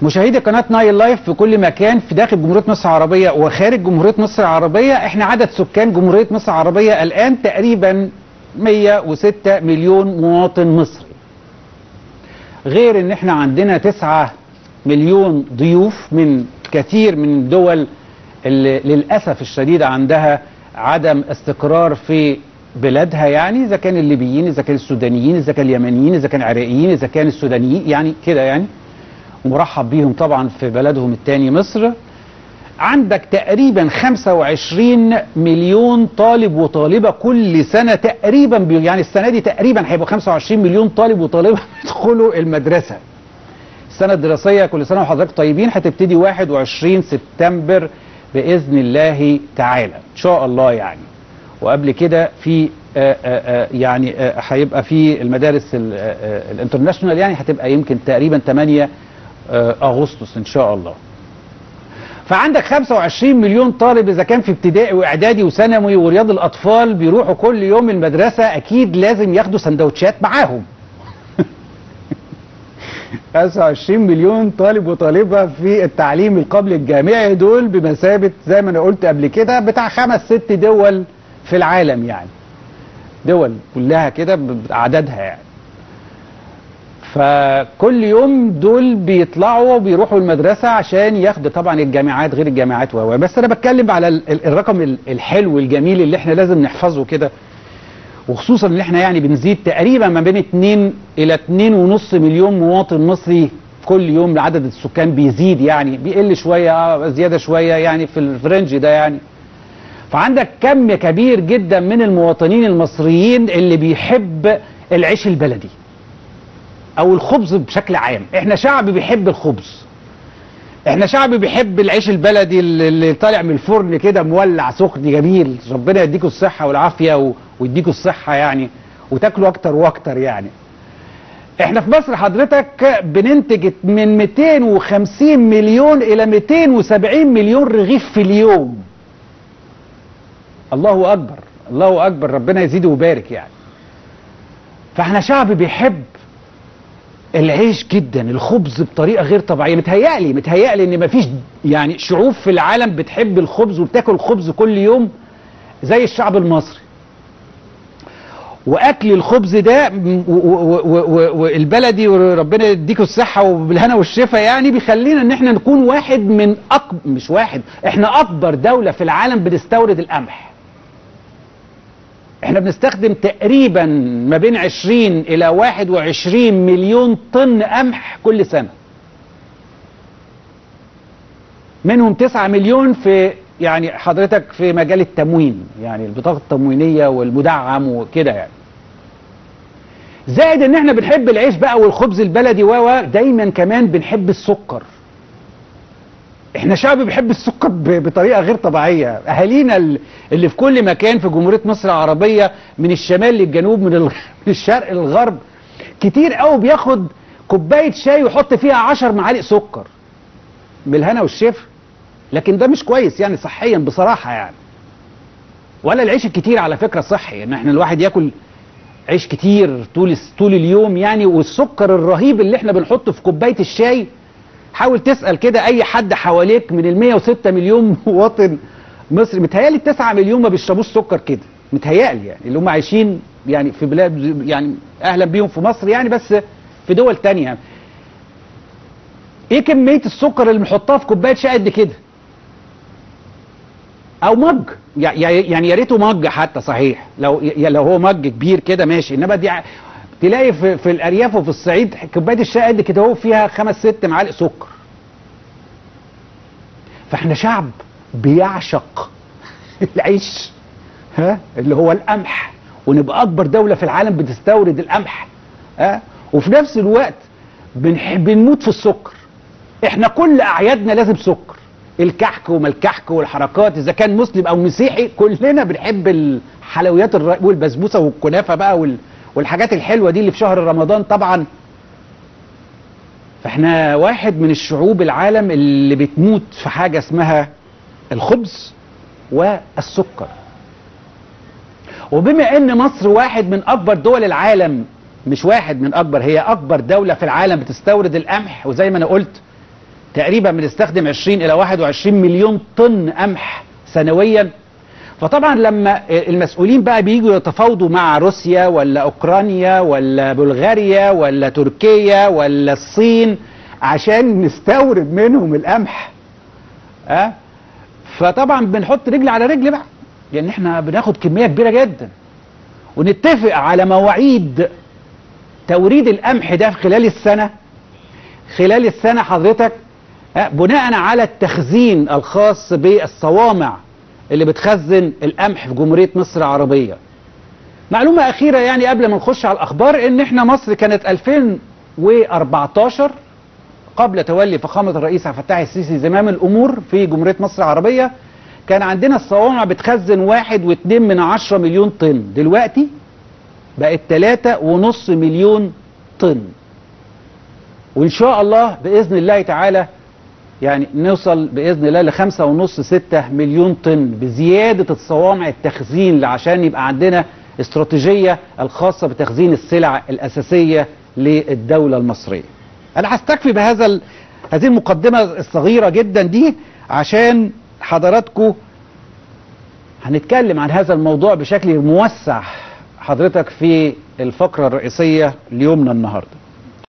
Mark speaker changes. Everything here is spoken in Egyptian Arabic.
Speaker 1: مشاهدي قناة نايل لايف في كل مكان في داخل جمهورية مصر العربية وخارج جمهورية مصر العربية احنا عدد سكان جمهورية مصر العربية الآن تقريبا 106 مليون مواطن مصري غير ان احنا عندنا 9 مليون ضيوف من كثير من الدول اللي للأسف الشديد عندها عدم استقرار في بلادها يعني اذا كان الليبيين اذا كان السودانيين اذا كان اليمنيين اذا كان العراقيين اذا كان السودانيين يعني كده يعني ومرحب بيهم طبعا في بلدهم الثاني مصر عندك تقريبا 25 مليون طالب وطالبه كل سنه تقريبا بي- يعني السنه دي تقريبا هيبقوا 25 مليون طالب وطالبه يدخلوا المدرسه السنه الدراسيه كل سنه وحضرتك طيبين هتبتدي 21 سبتمبر باذن الله تعالى ان شاء الله يعني وقبل كده في آه، آه، آه، يعني آه، هيبقى في المدارس ال- آه، آه، الانترناشونال يعني هتبقى يمكن تقريبا 8 آه، اغسطس ان شاء الله فعندك 25 مليون طالب اذا كان في ابتدائي واعدادي وثانوي ورياض الاطفال بيروحوا كل يوم المدرسه اكيد لازم ياخدوا سندوتشات معاهم 25 مليون طالب وطالبه في التعليم القبل الجامعي دول بمثابه زي ما انا قلت قبل كده بتاع خمس ست دول في العالم يعني دول كلها كده باعدادها يعني فكل يوم دول بيطلعوا بيروحوا المدرسة عشان ياخدوا طبعا الجامعات غير الجامعات و بس انا بتكلم على ال- ال- الرقم ال- الحلو الجميل اللي احنا لازم نحفظه كده وخصوصا ان احنا يعني بنزيد تقريبا ما بين 2 الى 2.5 مليون مواطن مصري كل يوم عدد السكان بيزيد يعني بيقل شويه اه زياده شويه يعني في الفرنج ده يعني فعندك كم كبير جدا من المواطنين المصريين اللي بيحب العيش البلدي او الخبز بشكل عام احنا شعب بيحب الخبز احنا شعب بيحب العيش البلدي اللي اللي طالع من الفرن كده مولع سخن جميل ربنا يديكوا الصحة والعافية و- ويديكوا الصحة يعني وتاكلوا اكتر واكتر يعني احنا في مصر حضرتك بننتج من 250 مليون الى 270 مليون رغيف في اليوم الله اكبر الله اكبر ربنا يزيد ويبارك يعني فاحنا شعب بيحب العيش جدا الخبز بطريقه غير طبيعيه متهيألي متهيألي ان مفيش يعني شعوب في العالم بتحب الخبز وبتاكل خبز كل يوم زي الشعب المصري واكل الخبز ده م- و- و- و- و- والبلدي وربنا يديكوا الصحه وبالهنا والشفا يعني بيخلينا ان احنا نكون واحد من أكبر مش واحد احنا اكبر دوله في العالم بتستورد القمح احنا بنستخدم تقريبا ما بين 20 الى 21 مليون طن قمح كل سنه منهم 9 مليون في يعني حضرتك في مجال التموين يعني البطاقه التموينيه والمدعم وكده يعني زائد ان احنا بنحب العيش بقى والخبز البلدي و و دايما كمان بنحب السكر احنا شعب بيحب السكر ب- بطريقه غير طبيعيه اهالينا ال- اللي في كل مكان في جمهوريه مصر العربيه من الشمال للجنوب من ال- من الشرق للغرب كتير قوي بياخد كوبايه شاي ويحط فيها 10 معالق سكر بالهنا والشفا لكن ده مش كويس يعني صحيا بصراحه يعني ولا العيش الكتير على فكره صحي ان احنا الواحد ياكل عيش كتير طول الس- طول اليوم يعني والسكر الرهيب اللي احنا بنحطه في كوبايه الشاي حاول تسال كده اي حد حواليك من ال 106 مليون مواطن مصري متهيألي ال 9 مليون ما بيشربوش سكر كده متهيألي يعني اللي هم عايشين يعني في بلاد يعني اهلا بيهم في مصر يعني بس في دول تانية ايه كميه السكر اللي بنحطها في كوبايه شاي قد كده او مج يع- يع- يعني يا ريته مج حتى صحيح لو ي- لو هو مج كبير كده ماشي انما دي ع- تلاقي في, في الارياف وفي الصعيد كوبايه الشاي قد كده هو فيها خمس ست معالق سكر فاحنا شعب بيعشق العيش ها اللي هو القمح ونبقى اكبر دوله في العالم بتستورد القمح ها وفي نفس الوقت بنحب بنموت في السكر احنا كل اعيادنا لازم سكر الكحك وما الكحك والحركات اذا كان مسلم او مسيحي كلنا بنحب الحلويات الر- والبسبوسه والكنافه بقى وال- والحاجات الحلوه دي اللي في شهر رمضان طبعا فاحنا واحد من الشعوب العالم اللي بتموت في حاجه اسمها الخبز والسكر وبما ان مصر واحد من اكبر دول العالم مش واحد من اكبر هي اكبر دولة في العالم بتستورد القمح وزي ما انا قلت تقريبا بنستخدم 20 الى 21 مليون طن قمح سنويا فطبعا لما المسؤولين بقى بييجوا يتفاوضوا مع روسيا ولا اوكرانيا ولا بلغاريا ولا تركيا ولا الصين عشان نستورد منهم القمح أه؟ فطبعا بنحط رجل على رجل بقى لان احنا بناخد كميه كبيره جدا ونتفق على مواعيد توريد القمح ده خلال السنه خلال السنه حضرتك أه؟ بناء على التخزين الخاص بالصوامع اللي بتخزن القمح في جمهوريه مصر العربيه معلومه اخيره يعني قبل ما نخش على الاخبار ان احنا مصر كانت 2014 قبل تولي فخامة الرئيس عبد الفتاح السيسي زمام الأمور في جمهورية مصر العربية كان عندنا الصوامع بتخزن واحد واتنين من عشرة مليون طن دلوقتي بقت تلاتة ونص مليون طن وإن شاء الله بإذن الله تعالى يعني نوصل بإذن الله لخمسة ونص ستة مليون طن بزيادة الصوامع التخزين عشان يبقى عندنا استراتيجية الخاصة بتخزين السلع الأساسية للدولة المصرية انا هستكفي بهذا ال... هذه المقدمه الصغيره جدا دي عشان حضراتكم هنتكلم عن هذا الموضوع بشكل موسع حضرتك في الفقره الرئيسيه ليومنا النهارده